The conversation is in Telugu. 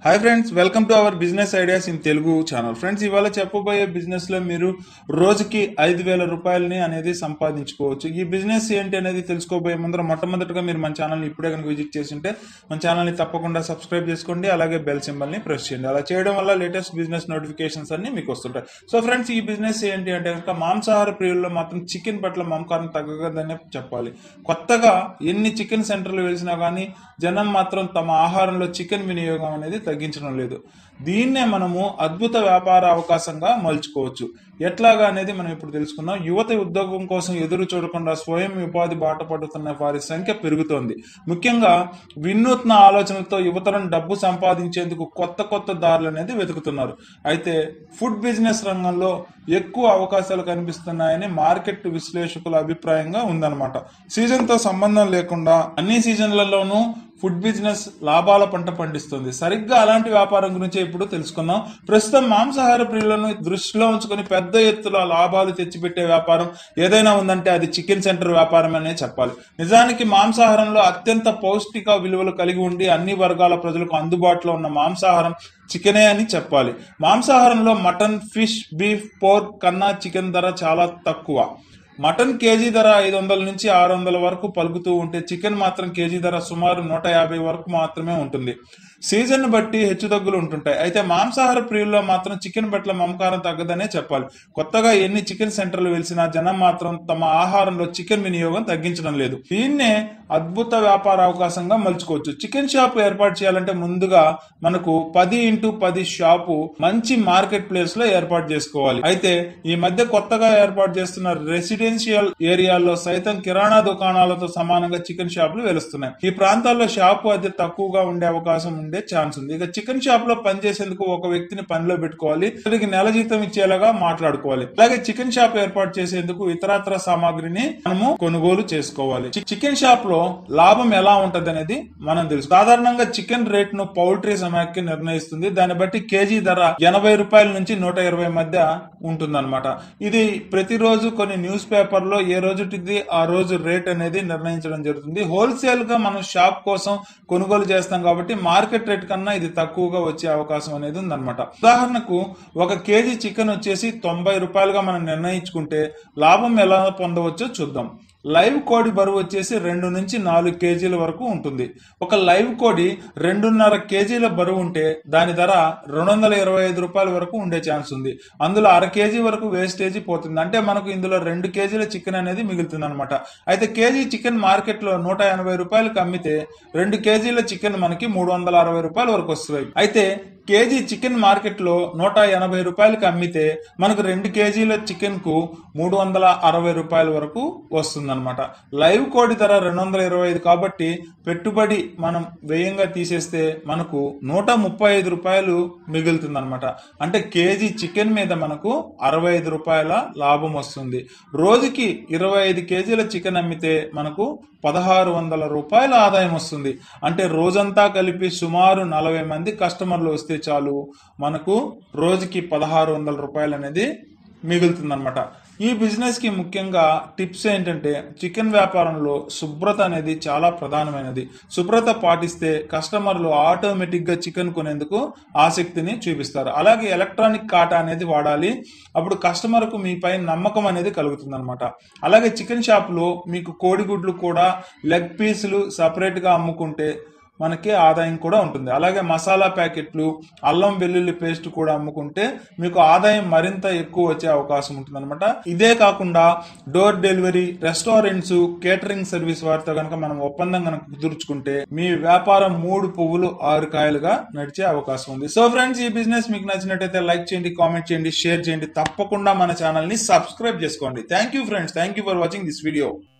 hi friends welcome to our business ideas in Telugu channel friends ఇవాళ చెప్పబోయే బిజినెస్ లో మీరు రోజుకి ఐదు వేల రూపాయలని అనేది సంపాదించుకోవచ్చు ఈ బిజినెస్ ఏంటి అనేది తెలుసుకోబోయే ముందర మొట్టమొదటిగా మీరు మన ఛానల్ ఇప్పుడే కనుక విజిట్ చేసి ఉంటే మన ఛానల్ ని తప్పకుండా సబ్స్క్రైబ్ చేసుకోండి అలాగే బెల్ సింబల్ ని ప్రెస్ చేయండి అలా చేయడం వల్ల లేటెస్ట్ బిజినెస్ నోటిఫికేషన్స్ అన్ని మీకు వస్తుంటాయి సో ఫ్రెండ్స్ ఈ బిజినెస్ ఏంటి అంటే కనుక మాంసాహార ప్రియుల్లో మాత్రం చికెన్ పట్ల మమకారం తగ్గదని చెప్పాలి కొత్తగా ఎన్ని చికెన్ సెంటర్లు వెలిసినా కానీ జనం మాత్రం తమ ఆహారంలో చికెన్ వినియోగం అనేది తగ్గించడం లేదు దీన్నే మనము అద్భుత వ్యాపార అవకాశంగా మలుచుకోవచ్చు ఎట్లాగా అనేది మనం ఇప్పుడు తెలుసుకుందాం యువత ఉద్యోగం కోసం ఎదురు చూడకుండా స్వయం ఉపాధి బాట పడుతున్న వారి సంఖ్య పెరుగుతోంది ముఖ్యంగా వినూత్న ఆలోచనలతో యువతరం డబ్బు సంపాదించేందుకు కొత్త కొత్త దారులు అనేది వెతుకుతున్నారు అయితే ఫుడ్ బిజినెస్ రంగంలో ఎక్కువ అవకాశాలు కనిపిస్తున్నాయని మార్కెట్ విశ్లేషకుల అభిప్రాయంగా ఉందన్నమాట సీజన్ తో సంబంధం లేకుండా అన్ని సీజన్లలోనూ ఫుడ్ బిజినెస్ లాభాల పంట పండిస్తుంది సరిగ్గా అలాంటి వ్యాపారం గురించి ఇప్పుడు తెలుసుకుందాం ప్రస్తుతం మాంసాహార ప్రియులను దృష్టిలో ఉంచుకొని పెద్ద ఎత్తులో లాభాలు తెచ్చిపెట్టే వ్యాపారం ఏదైనా ఉందంటే అది చికెన్ సెంటర్ వ్యాపారం అనే చెప్పాలి నిజానికి మాంసాహారంలో అత్యంత పౌష్టిక విలువలు కలిగి ఉండి అన్ని వర్గాల ప్రజలకు అందుబాటులో ఉన్న మాంసాహారం చికెనే అని చెప్పాలి మాంసాహారంలో మటన్ ఫిష్ బీఫ్ పోర్క్ కన్నా చికెన్ ధర చాలా తక్కువ మటన్ కేజీ ధర ఐదు వందల నుంచి ఆరు వందల వరకు పలుకుతూ ఉంటే చికెన్ మాత్రం కేజీ ధర సుమారు నూట యాభై వరకు మాత్రమే ఉంటుంది సీజన్ బట్టి హెచ్చుతగ్గులు ఉంటుంటాయి అయితే మాంసాహార ప్రియుల్లో మాత్రం చికెన్ పట్ల మమకారం తగ్గదనే చెప్పాలి కొత్తగా ఎన్ని చికెన్ సెంటర్లు వెలిసినా జనం మాత్రం తమ ఆహారంలో చికెన్ వినియోగం తగ్గించడం లేదు దీన్నే అద్భుత వ్యాపార అవకాశంగా మలుచుకోవచ్చు చికెన్ షాప్ ఏర్పాటు చేయాలంటే ముందుగా మనకు పది ఇంటూ పది షాపు మంచి మార్కెట్ ప్లేస్ లో ఏర్పాటు చేసుకోవాలి అయితే ఈ మధ్య కొత్తగా ఏర్పాటు చేస్తున్న రెసిడెన్షియల్ ఏరియాల్లో సైతం కిరాణా దుకాణాలతో సమానంగా చికెన్ షాపులు వెలుస్తున్నాయి ఈ ప్రాంతాల్లో షాపు అతి తక్కువగా ఉండే అవకాశం ఉండే ఛాన్స్ ఉంది ఇక చికెన్ షాప్ లో పనిచేసేందుకు ఒక వ్యక్తిని పనిలో పెట్టుకోవాలి అతనికి నెల జీతం ఇచ్చేలాగా మాట్లాడుకోవాలి అలాగే చికెన్ షాప్ ఏర్పాటు చేసేందుకు ఇతరత్ర సామాగ్రిని మనము కొనుగోలు చేసుకోవాలి చి- చికెన్ షాప్ లో లాభం ఎలా ఉంటది అనేది మనం తెలుసు సాధారణంగా చికెన్ రేట్ ను పౌల్ట్రీ సమాఖ్య నిర్ణయిస్తుంది దాన్ని బట్టి కేజీ ధర ఎనభై రూపాయల నుంచి నూట ఇరవై మధ్య ఉంటుందన్నమాట ఇది ప్రతిరోజు కొన్ని న్యూస్ పేపర్ లో ఏ రోజుటిది ఆ రోజు రేట్ అనేది నిర్ణయించడం జరుగుతుంది హోల్సేల్ గా మనం షాప్ కోసం కొనుగోలు చేస్తాం కాబట్టి మార్కెట్ రేట్ కన్నా ఇది తక్కువగా వచ్చే అవకాశం అనేది ఉందన్నమాట ఉదాహరణకు ఒక కేజీ చికెన్ వచ్చేసి తొంభై రూపాయలుగా మనం నిర్ణయించుకుంటే లాభం ఎలా పొందవచ్చో చూద్దాం లైవ్ కోడి బరువు వచ్చేసి రెండు నుంచి నాలుగు కేజీల వరకు ఉంటుంది ఒక లైవ్ కోడి రెండున్నర కేజీల బరువు ఉంటే దాని ధర రెండు వందల ఇరవై ఐదు రూపాయల వరకు ఉండే ఛాన్స్ ఉంది అందులో అర కేజీ వరకు వేస్టేజీ పోతుంది అంటే మనకు ఇందులో రెండు కేజీల చికెన్ అనేది మిగులుతుంది అనమాట అయితే కేజీ చికెన్ మార్కెట్ లో నూట ఎనభై రూపాయలకు అమ్మితే రెండు కేజీల చికెన్ మనకి మూడు వందల అరవై రూపాయల వరకు వస్తుంది అయితే కేజీ చికెన్ మార్కెట్ లో నూట ఎనభై రూపాయలకి అమ్మితే మనకు రెండు కేజీల చికెన్ కు మూడు వందల అరవై రూపాయల వరకు వస్తుందన్నమాట లైవ్ కోడి ధర రెండు వందల ఇరవై ఐదు కాబట్టి పెట్టుబడి మనం వ్యయంగా తీసేస్తే మనకు నూట ముప్పై ఐదు రూపాయలు మిగులుతుందన్నమాట అంటే కేజీ చికెన్ మీద మనకు అరవై ఐదు రూపాయల లాభం వస్తుంది రోజుకి ఇరవై ఐదు కేజీల చికెన్ అమ్మితే మనకు పదహారు వందల రూపాయల ఆదాయం వస్తుంది అంటే రోజంతా కలిపి సుమారు నలభై మంది కస్టమర్లు వస్తే చాలు మనకు రోజుకి పదహారు వందల రూపాయలు అనేది మిగులుతుందన్నమాట ఈ బిజినెస్ కి ముఖ్యంగా టిప్స్ ఏంటంటే చికెన్ వ్యాపారంలో శుభ్రత అనేది చాలా ప్రధానమైనది శుభ్రత పాటిస్తే కస్టమర్లు ఆటోమేటిక్ గా చికెన్ కొనేందుకు ఆసక్తిని చూపిస్తారు అలాగే ఎలక్ట్రానిక్ కాటా అనేది వాడాలి అప్పుడు కస్టమర్ కు మీపై నమ్మకం అనేది కలుగుతుంది అలాగే చికెన్ షాప్ లో మీకు కోడిగుడ్లు కూడా లెగ్ పీసులు సపరేట్ గా అమ్ముకుంటే మనకి ఆదాయం కూడా ఉంటుంది అలాగే మసాలా ప్యాకెట్లు అల్లం వెల్లుల్లి పేస్ట్ కూడా అమ్ముకుంటే మీకు ఆదాయం మరింత ఎక్కువ వచ్చే అవకాశం ఉంటుంది అనమాట ఇదే కాకుండా door delivery restaurants catering service వారితో కనుక మనం ఒప్పందం కనుక కుదుర్చుకుంటే మీ వ్యాపారం మూడు పువ్వులు ఆరు కాయలుగా నడిచే అవకాశం ఉంది సో ఫ్రెండ్స్ ఈ బిజినెస్ మీకు నచ్చినట్టయితే లైక్ చేయండి కామెంట్ చేయండి షేర్ చేయండి తప్పకుండా మన ఛానల్ ని సబ్స్క్రైబ్ చేసుకోండి thank you friends thank you for watching this video